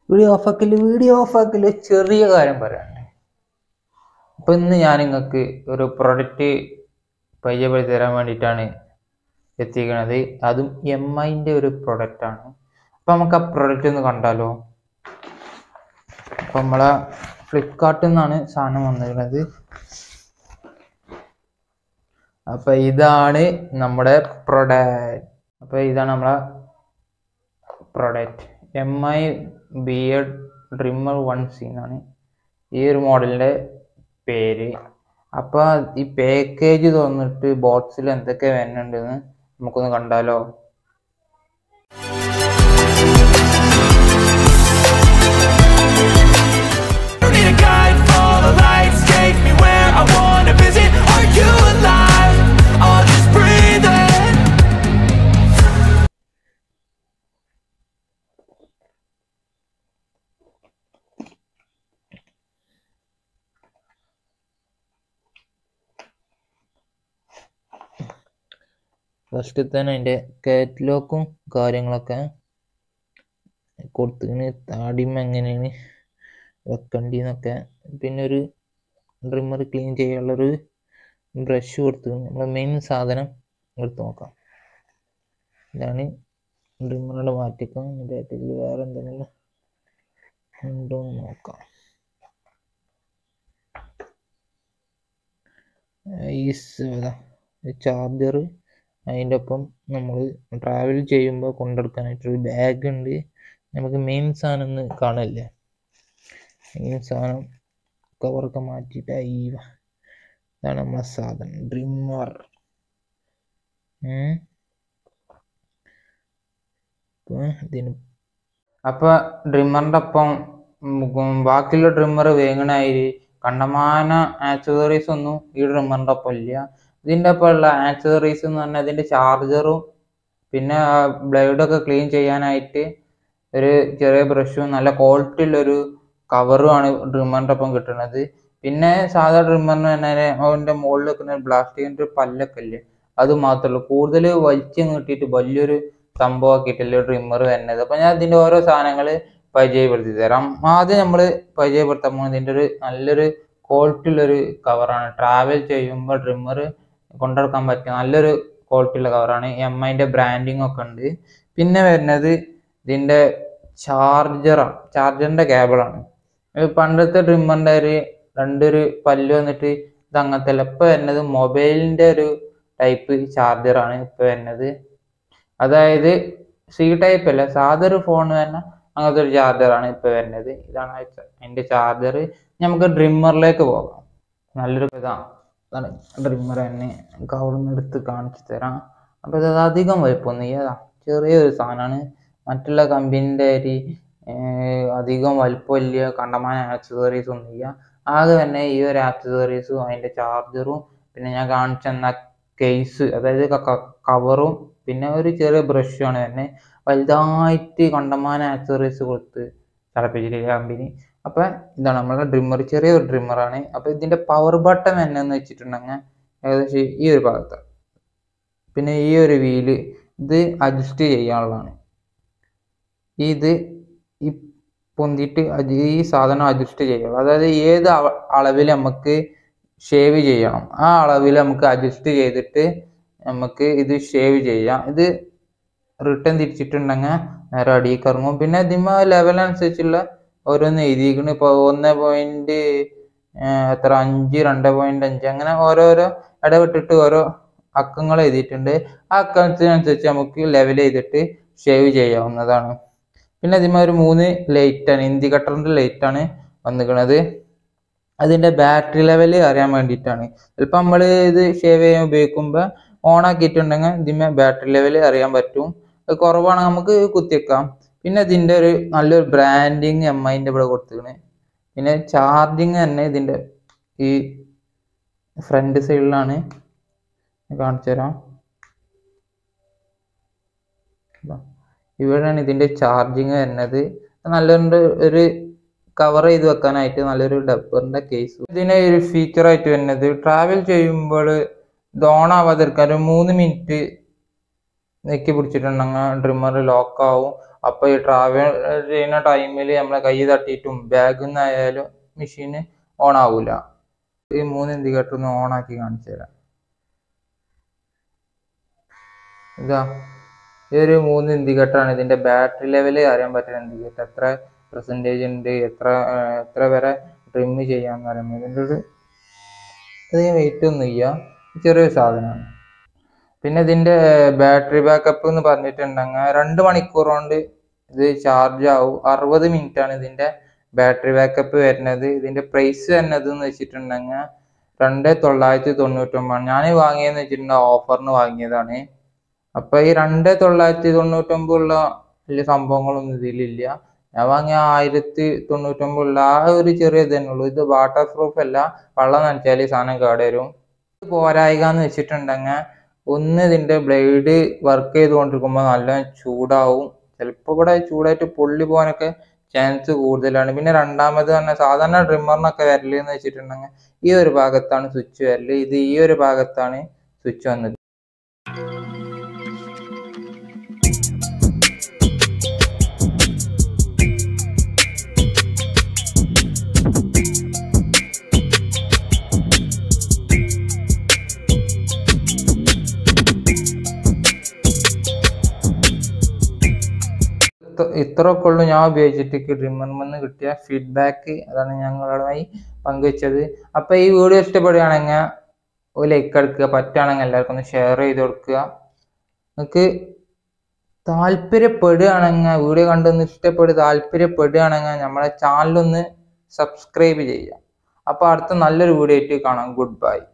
Video ഓഫാക്കല് video ഓഫാക്കല് ചെറിയ കാര്യം പറയാനുണ്ട് അപ്പോൾ ഇന്ന് ഞാൻ നിങ്ങൾക്ക് ഒരു പ്രൊഡക്റ്റ് പരിചയപ്പെടുത്തി തരാൻ വേണ്ടിയിട്ടാണ് എത്തിക്കുന്നത് അതും എം ഐൻ്റെ ഒരു പ്രൊഡക്റ്റാണ് അപ്പോൾ നമുക്ക് ആ പ്രൊഡക്റ്റ് ഒന്ന് കണ്ടാലോ അപ്പോൾ നമ്മളെ ഫ്ലിപ്കാർട്ടിൽ നിന്നാണ് സാധനം വന്നിരുന്നത് അപ്പോൾ ഇതാണ് നമ്മുടെ പ്രൊഡക്റ്റ് അപ്പോൾ ഇതാണ് നമ്മളെ product M I beard trimmer one C എന്നാണ് ഈ ഒരു മോഡലിൻ്റെ പേര് അപ്പോൾ ഈ പാക്കേജ് തോന്നിട്ട് ബോക്സിൽ എന്തൊക്കെ വരുന്നുണ്ടെന്ന് നമുക്കൊന്ന് കണ്ടാലോ Don't need a guide, follow the lights, take me where I wanna visit. Are you alive? I'll just breathe in. First തന്നെ അതിൻ്റെ കാറ്റലോഗും കാര്യങ്ങളൊക്കെ കൊടുത്തിങ്ങനെ താടിമ എങ്ങനെയാണ് വെക്കണ്ടിന്നൊക്കെ പിന്നെ ഒരു ഡ്രിമ്മർ ക്ലീൻ ചെയ്യാനുള്ളൊരു ബ്രഷ് കൊടുത്തിട്ടുണ്ട് നമ്മൾ മെയിൻ സാധനം എടുത്ത് നോക്കാം ഇതാണ് ഡ്രിമ്മറുടെ മാറ്റിക്കാം ബാറ്റിൽ വേറെ എന്തെങ്കിലും ഉണ്ടോ എന്ന് നോക്കാം ഈ ചാർജർ അതിൻ്റെ ഒപ്പം നമ്മൾ ട്രാവൽ ചെയ്യുമ്പോൾ കൊണ്ടെടുക്കാനായിട്ടൊരു ബാഗ് ഉണ്ട് നമുക്ക് മെയിൻ സാധനം ഒന്ന് കാണില്ലേ മെയിൻ സാധനം കവറൊക്കെ മാറ്റിയിട്ട് ഈ ഇതാണ് നമ്മളെ സാധനം ഡ്രിമ്മർ ഇതിന് അപ്പോൾ ഡ്രിമ്മറിൻ്റെ ഒപ്പം ഉം ബാക്കിയുള്ള ഡ്രിമ്മർ വേങ്ങണായി കണ്ടമാന ആക്സസറീസ് ഒന്നും ഈ ഡ്രിമ്മറിൻ്റെ ഒപ്പം ഇല്ല ഇതിൻ്റെ ഒപ്പമുള്ള ആക്സസറീസ് എന്ന് പറഞ്ഞാൽ ഇതിൻ്റെ ചാർജറും പിന്നെ ബ്ലേഡൊക്കെ ക്ലീൻ ചെയ്യാനായിട്ട് ഒരു ചെറിയ ബ്രഷും നല്ല ക്വാളിറ്റി ഉള്ളൊരു കവറുമാണ് ഡ്രിമ്മറിൻ്റെ ഒപ്പം കിട്ടുന്നത് പിന്നെ സാധാ ഡ്രിമ്മറിന് തന്നെ അതിൻ്റെ മുകളിൽ വെക്കുന്ന പ്ലാസ്റ്റിക്കിൻ്റെ ഒരു പല്ലൊക്കെ ഇല്ലേ അത് മാത്രമേ ഉള്ളൂ കൂടുതൽ വലിച്ചു കിട്ടിയിട്ട് വലിയൊരു സംഭവമാക്കിയിട്ടല്ലേ ഡ്രിമ്മർ വരുന്നത് അപ്പം ഞാൻ ഇതിൻ്റെ ഓരോ സാധനങ്ങൾ പരിചയപ്പെടുത്തി തരാം ആദ്യം നമ്മൾ പരിചയപ്പെടുത്താൻ പോകുന്നത് ഇതിൻ്റെ ഒരു നല്ലൊരു ക്വാളിറ്റി ഉള്ളൊരു കവറാണ് ട്രാവൽ ചെയ്യുമ്പോൾ ഡ്രിമ്മർ കൊണ്ടെടുക്കാൻ പറ്റിയ നല്ലൊരു ക്വാളിറ്റി ഉള്ള കവറാണ് എം ഐൻ്റെ ബ്രാൻഡിങ് ഒക്കെ ഉണ്ട് പിന്നെ വരുന്നത് ഇതിൻ്റെ ചാർജറാണ് ചാർജറിൻ്റെ കേബിളാണ് പണ്ടത്തെ ട്രിമ്മറിൻ്റെ ഒരു രണ്ടൊരു പല്ല് വന്നിട്ട് ഇത് അങ്ങനത്തെ അല്ല ഇപ്പം വരുന്നത് മൊബൈലിൻ്റെ ഒരു ടൈപ്പ് ചാർജറാണ് ഇപ്പം വരുന്നത് അതായത് സി ടൈപ്പ് അല്ല സാധാ ഒരു ഫോൺ തന്നെ അങ്ങനത്തെ ഒരു ചാർജറാണ് ഇപ്പം വരുന്നത് ഇതാണ് അതിൻ്റെ ചാർജർ നമുക്ക് ഡ്രിമ്മറിലേക്ക് പോകാം നല്ലൊരു ഇതാണ് അതാണ് ഡ്രിമ്മർ തന്നെ നമുക്ക് അവിടെ നിന്ന് എടുത്ത് കാണിച്ചു തരാം അപ്പോൾ ഇത് അധികം വലിപ്പമൊന്നും ഏതാ ചെറിയൊരു സാധനമാണ് മറ്റുള്ള കമ്പനീൻ്റെ ഒരു അധികം വലിപ്പമില്ല കണ്ടമാന ആക്സസറീസ് ഒന്നും ഇല്ല ആകെ തന്നെ ഈ ഒരു ആക്സസറീസും അതിൻ്റെ ചാർജറും പിന്നെ ഞാൻ കാണിച്ചു തന്ന കേസ് അതായത് കവറും പിന്നെ ഒരു ചെറിയ ബ്രഷുമാണ് തന്നെ വലുതായിട്ട് കണ്ടമാന ആക്സസറീസ് കൊടുത്ത് തിളപ്പിച്ചിട്ടില്ല കമ്പനി അപ്പം ഇതാണ് നമ്മുടെ ഡ്രിമ്മർ ചെറിയൊരു ഡ്രിമ്മറാണ് അപ്പം ഇതിൻ്റെ പവർ ബട്ടൺ എന്നു വെച്ചിട്ടുണ്ടെങ്കിൽ ഏകദേശം ഈ ഒരു ഭാഗത്ത് പിന്നെ ഈ ഒരു വീല് ഇത് അഡ്ജസ്റ്റ് ചെയ്യാനുള്ളതാണ് ഇത് ഈ പൊന്തിയിട്ട് അത് ഈ സാധനം അഡ്ജസ്റ്റ് ചെയ്യണം അതായത് ഏത് അളവിൽ നമുക്ക് ഷേവ് ചെയ്യണം ആ അളവിൽ നമുക്ക് അഡ്ജസ്റ്റ് ചെയ്തിട്ട് നമുക്ക് ഇത് ഷേവ് ചെയ്യാം ഇത് റിട്ടേൺ തിരിച്ചിട്ടുണ്ടെങ്കിൽ നേരെ അടിയിൽ ഇറങ്ങും പിന്നെ ഇതിമ ലെവൽ അനുസരിച്ചുള്ള ഓരോന്ന് എഴുതിയിരിക്കുന്നു ഇപ്പോൾ ഒന്ന് പോയിന്റ് എത്ര അഞ്ച് രണ്ട് പോയിന്റ് അഞ്ച് അങ്ങനെ ഓരോരോ ഇടവിട്ടിട്ട് ഓരോ അക്കങ്ങൾ എഴുതിയിട്ടുണ്ട് ആ അക്കത്തിനനുസരിച്ച് നമുക്ക് ലെവൽ ചെയ്തിട്ട് ഷേവ് ചെയ്യാവുന്നതാണ് പിന്നെ ഇതിമ ഒരു മൂന്ന് ലൈറ്റാണ് ഇൻഡിക്കേറ്ററിൻ്റെ ലൈറ്റാണ് വന്നിരിക്കുന്നത് അതിൻ്റെ ബാറ്ററി ലെവൽ അറിയാൻ വേണ്ടിയിട്ടാണ് ചിലപ്പോൾ നമ്മൾ ഇത് ഷേവ് ചെയ്യാൻ ഉപയോഗിക്കുമ്പോൾ ഓൺ ആക്കിയിട്ടുണ്ടെങ്കിൽ ഇതിമേ ബാറ്ററി ലെവൽ അറിയാൻ പറ്റും അത് കുറവാണെങ്കിൽ നമുക്ക് കുത്തിവെക്കാം പിന്നെ ഇതിൻ്റെ ഒരു നല്ലൊരു ബ്രാൻഡിങ് എം ഐൻ്റെ ഇവിടെ കൊടുത്തിരിക്കണേ പിന്നെ ചാർജിങ് തന്നെ ഇതിൻ്റെ ഈ ഫ്രണ്ട് സൈഡിലാണ് കാണിച്ചു തരാം ഇവിടെയാണ് ഇതിൻ്റെ ചാർജിങ് വരുന്നത് നല്ലൊരു ഒരു കവർ ചെയ്ത് വെക്കാനായിട്ട് നല്ലൊരു ഡബ്ബറിൻ്റെ കേസ് ഇതിന് ഒരു ഫീച്ചറായിട്ട് വരുന്നത് ട്രാവൽ ചെയ്യുമ്പോൾ ഇത് ഓൺ ആവാതിരിക്കാൻ ഒരു മൂന്ന് മിനിറ്റ് നെക്കി പിടിച്ചിട്ടുണ്ടെങ്കിൽ ഡ്രിമ്മർ ലോക്ക് ആവും അപ്പോൾ ഈ ട്രാവൽ ചെയ്യുന്ന ടൈമിൽ നമ്മളെ കൈ തട്ടിയിട്ടും ബാഗിൽ നിന്നായാലും മെഷീന് ഓൺ ആവൂല ഈ മൂന്ന് ഇൻഡിക്കേറ്റർ ഒന്ന് ഓൺ ആക്കി കാണിച്ചു തരാം ഇതാ ഈ ഒരു മൂന്ന് ഇൻഡിക്കേറ്റർ ആണ് ഇതിന്റെ ബാറ്ററി ലെവൽ അറിയാൻ പറ്റുന്ന ഇൻഡിക്കേറ്റർ എത്ര പെർസെൻറ്റേജ് ഉണ്ട് എത്ര ആ, എത്ര വരെ ട്രിം ചെയ്യാന്ന് പറയുമ്പോൾ ഇതിൻ്റെ ഒരു അധികം വെയിറ്റ് ഒന്നും ഇല്ല ചെറിയൊരു സാധനമാണ് പിന്നെ ഇതിന്റെ ബാറ്ററി ബാക്കപ്പ് എന്ന് പറഞ്ഞിട്ടുണ്ടെങ്കിൽ രണ്ട് മണിക്കൂർ കൊണ്ട് ഇത് ചാർജ് ആവും അറുപത് മിനിറ്റ് ആണ് ഇതിന്റെ ബാറ്ററി ബാക്കപ്പ് വരുന്നത് ഇതിന്റെ പ്രൈസ് വരുന്നത് എന്ന് വെച്ചിട്ടുണ്ടെങ്കിൽ രണ്ട് തൊള്ളായിരത്തി തൊണ്ണൂറ്റൊമ്പതാണ് ഞാൻ വാങ്ങിയെന്ന് വെച്ചിട്ടുണ്ടെങ്കിൽ ഓഫറിന് വാങ്ങിയതാണ് അപ്പൊ ഈ രണ്ട് തൊള്ളായിരത്തി തൊണ്ണൂറ്റൊമ്പതുള്ള വലിയ സംഭവങ്ങളൊന്നും ഇതിലില്ല ഞാൻ വാങ്ങിയ ആയിരത്തി തൊണ്ണൂറ്റൊമ്പതുള്ള ആ ഒരു ചെറിയ ഇതന്നെ ഉള്ളൂ ഇത് വാട്ടർ പ്രൂഫ് അല്ല വെള്ളം നനച്ചാൽ ഈ സാധനം കേടുവരും ഇത് പോരായിക എന്ന് വെച്ചിട്ടുണ്ടെങ്കിൽ ഒന്ന് ഇതിന്റെ ബ്ലേഡ് വർക്ക് ചെയ്തുകൊണ്ടിരിക്കുമ്പോൾ നല്ല ചൂടാവും ചിലപ്പോൾ ഇവിടെ ചൂടായിട്ട് പൊള്ളി പോകാനൊക്കെ ചാൻസ് കൂടുതലാണ് പിന്നെ രണ്ടാമത് തന്നെ സാധാരണ ഡ്രിമ്മറിനൊക്കെ വരല് എന്ന് വെച്ചിട്ടുണ്ടെങ്കിൽ ഈ ഒരു ഭാഗത്താണ് സ്വിച്ച് വരല് ഇത് ഈ ഒരു ഭാഗത്താണ് സ്വിച്ച് വന്നത് ഇത്ര- ഇത്രയൊക്കെ ഉള്ളൂ ഞാൻ ഉപയോഗിച്ചിട്ട് ഡ്രിമ്മറിൽ കിട്ടിയ ഫീഡ്ബാക്ക് അതാണ് ഞങ്ങളുമായി പങ്കുവെച്ചത് അപ്പൊ ഈ വീഡിയോ ഇഷ്ടപ്പെടുകയാണെങ്കിൽ ഒരു ലൈക്ക് എടുക്കുക പറ്റുകയാണെങ്കിൽ എല്ലാവർക്കും ഒന്ന് ഷെയർ ചെയ്ത് കൊടുക്കുക നിങ്ങൾക്ക് താല്പര്യപ്പെടുകയാണെങ്കിൽ വീഡിയോ കണ്ടൊന്ന് ഇഷ്ടപ്പെട്ട് താല്പര്യപ്പെടുകയാണെങ്കിൽ നമ്മളെ ചാനലൊന്ന് സബ്സ്ക്രൈബ് ചെയ്യുക അപ്പോൾ അടുത്ത നല്ലൊരു വീഡിയോ ആയിട്ട് കാണാം ഗുഡ് ബൈ